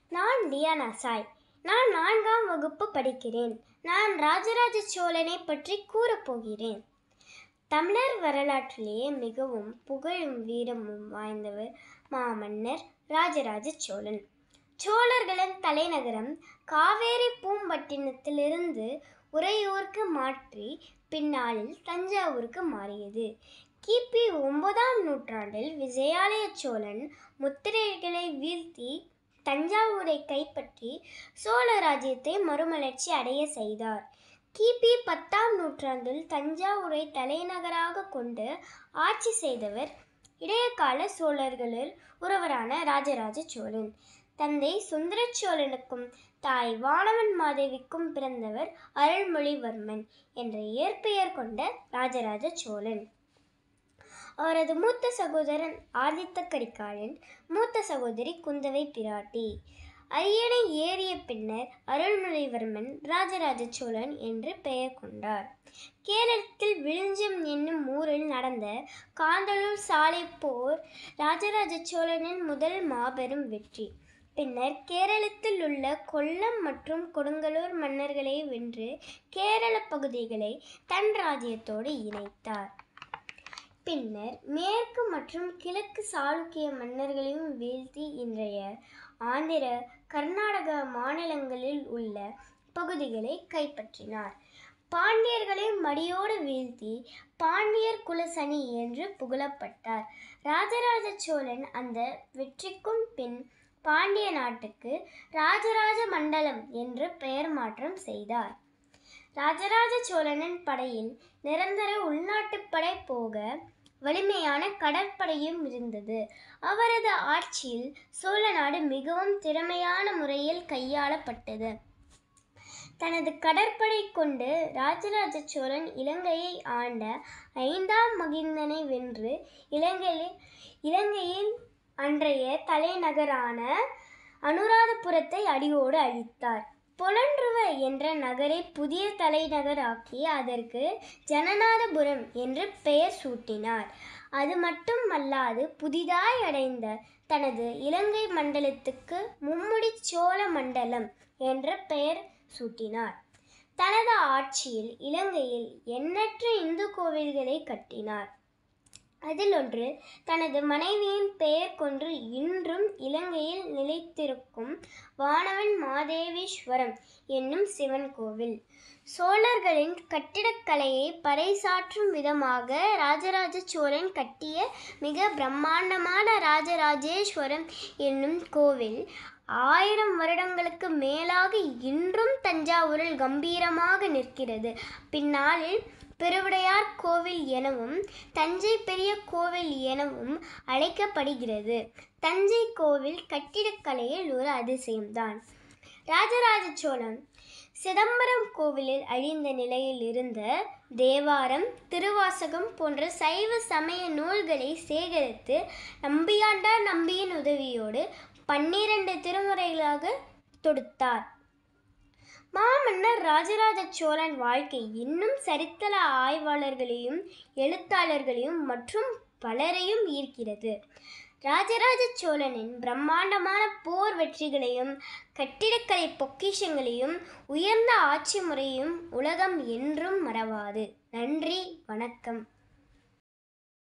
நான் டியானா சாய் நான் நான்காம் வகுப்பு படிக்கிறேன் நான் ராஜராஜ சோழனை பற்றி கூறப்போகிறேன் தமிழர் வரலாற்றிலேயே மிகவும் புகழும் வீரமும் வாய்ந்தவர் மாமன்னர் ராஜராஜ சோழன் சோழர்களின் தலைநகரம் காவேரி பூம்பட்டினத்திலிருந்து உறையூருக்கு மாற்றி பின்னாளில் தஞ்சாவூருக்கு மாறியது கிபி ஒன்பதாம் நூற்றாண்டில் விஜயாலய சோழன் முத்திரைகளை வீழ்த்தி தஞ்சாவூரை கைப்பற்றி சோழ ராஜ்யத்தை மறுமலர்ச்சி அடைய செய்தார் கிபி பத்தாம் நூற்றாண்டில் தஞ்சாவூரை தலைநகராக கொண்டு ஆட்சி செய்தவர் இடையகால சோழர்களில் ஒருவரான ராஜராஜ சோழன் தந்தை சுந்தர சோழனுக்கும் தாய் வானவன் மாதேவிக்கும் பிறந்தவர் அருள்மொழிவர்மன் என்ற இயற்பெயர் கொண்ட ராஜராஜ சோழன் அவரது மூத்த சகோதரன் ஆதித்த கரிகாலன் மூத்த சகோதரி குந்தவை பிராட்டி அரியணை ஏறிய பின்னர் அருள்மொழிவர்மன் ராஜராஜ சோழன் என்று பெயர் கொண்டார் கேரளத்தில் விழுஞ்சம் என்னும் ஊரில் நடந்த காந்தளூர் சாலை போர் ராஜராஜ சோழனின் முதல் மாபெரும் வெற்றி பின்னர் கேரளத்தில் உள்ள கொல்லம் மற்றும் கொடுங்கலூர் மன்னர்களை வென்று கேரள பகுதிகளை தன் ராஜ்யத்தோடு இணைத்தார் பின்னர் மேற்கு மற்றும் கிழக்கு சாளுக்கிய மன்னர்களையும் வீழ்த்தி இன்றைய ஆந்திர கர்நாடக மாநிலங்களில் உள்ள பகுதிகளை கைப்பற்றினார் பாண்டியர்களை மடியோடு வீழ்த்தி பாண்டியர் குலசனி என்று புகழப்பட்டார் ராஜராஜ சோழன் அந்த வெற்றிக்கும் பின் பாண்டிய நாட்டுக்கு ராஜராஜ மண்டலம் என்று பெயர் மாற்றம் செய்தார் ராஜராஜ சோழனின் படையில் நிரந்தர உள்நாட்டுப் படை போக வலிமையான கடற்படையும் இருந்தது அவரது ஆட்சியில் சோழ நாடு மிகவும் திறமையான முறையில் கையாளப்பட்டது தனது கடற்படை கொண்டு ராஜராஜ சோழன் இலங்கையை ஆண்ட ஐந்தாம் மகிந்தனை வென்று இலங்கையில் இலங்கையின் அன்றைய தலைநகரான அனுராதபுரத்தை அடியோடு அழித்தார் பொலன்றுவ என்ற நகரை புதிய தலைநகராக்கி அதற்கு ஜனநாதபுரம் என்று பெயர் சூட்டினார் அது மட்டுமல்லாது புதிதாய் அடைந்த தனது இலங்கை மண்டலத்துக்கு மும்முடி சோழ மண்டலம் என்ற பெயர் சூட்டினார் தனது ஆட்சியில் இலங்கையில் எண்ணற்ற இந்து கோவில்களை கட்டினார் அதில் ஒன்று தனது மனைவியின் பெயர் கொண்டு இன்றும் இலங்கையில் நிலைத்திருக்கும் வானவன் மாதேவீஸ்வரம் என்னும் சிவன் கோவில் சோழர்களின் கட்டிடக்கலையை பறைசாற்றும் விதமாக ராஜராஜ சோழன் கட்டிய மிக பிரம்மாண்டமான ராஜராஜேஸ்வரம் என்னும் கோவில் ஆயிரம் வருடங்களுக்கு மேலாக இன்றும் தஞ்சாவூரில் கம்பீரமாக நிற்கிறது பின்னாளில் பெருவுடையார் கோவில் எனவும் தஞ்சை பெரிய கோவில் எனவும் அழைக்கப்படுகிறது தஞ்சை கோவில் கட்டிடக்கலையில் ஒரு அதிசயம்தான் ராஜராஜ சோழன் சிதம்பரம் கோவிலில் அழிந்த நிலையில் இருந்த தேவாரம் திருவாசகம் போன்ற சைவ சமய நூல்களை சேகரித்து நம்பியாண்டார் நம்பியின் உதவியோடு பன்னிரண்டு திருமுறைகளாக தொடுத்தார் மாமன்னர் ராஜராஜ சோழன் வாழ்க்கை இன்னும் சரித்திர ஆய்வாளர்களையும் எழுத்தாளர்களையும் மற்றும் பலரையும் ஈர்க்கிறது ராஜராஜ சோழனின் பிரம்மாண்டமான போர் வெற்றிகளையும் கட்டிடக்கலை பொக்கிஷங்களையும் உயர்ந்த ஆட்சி முறையும் உலகம் என்றும் மறவாது நன்றி வணக்கம்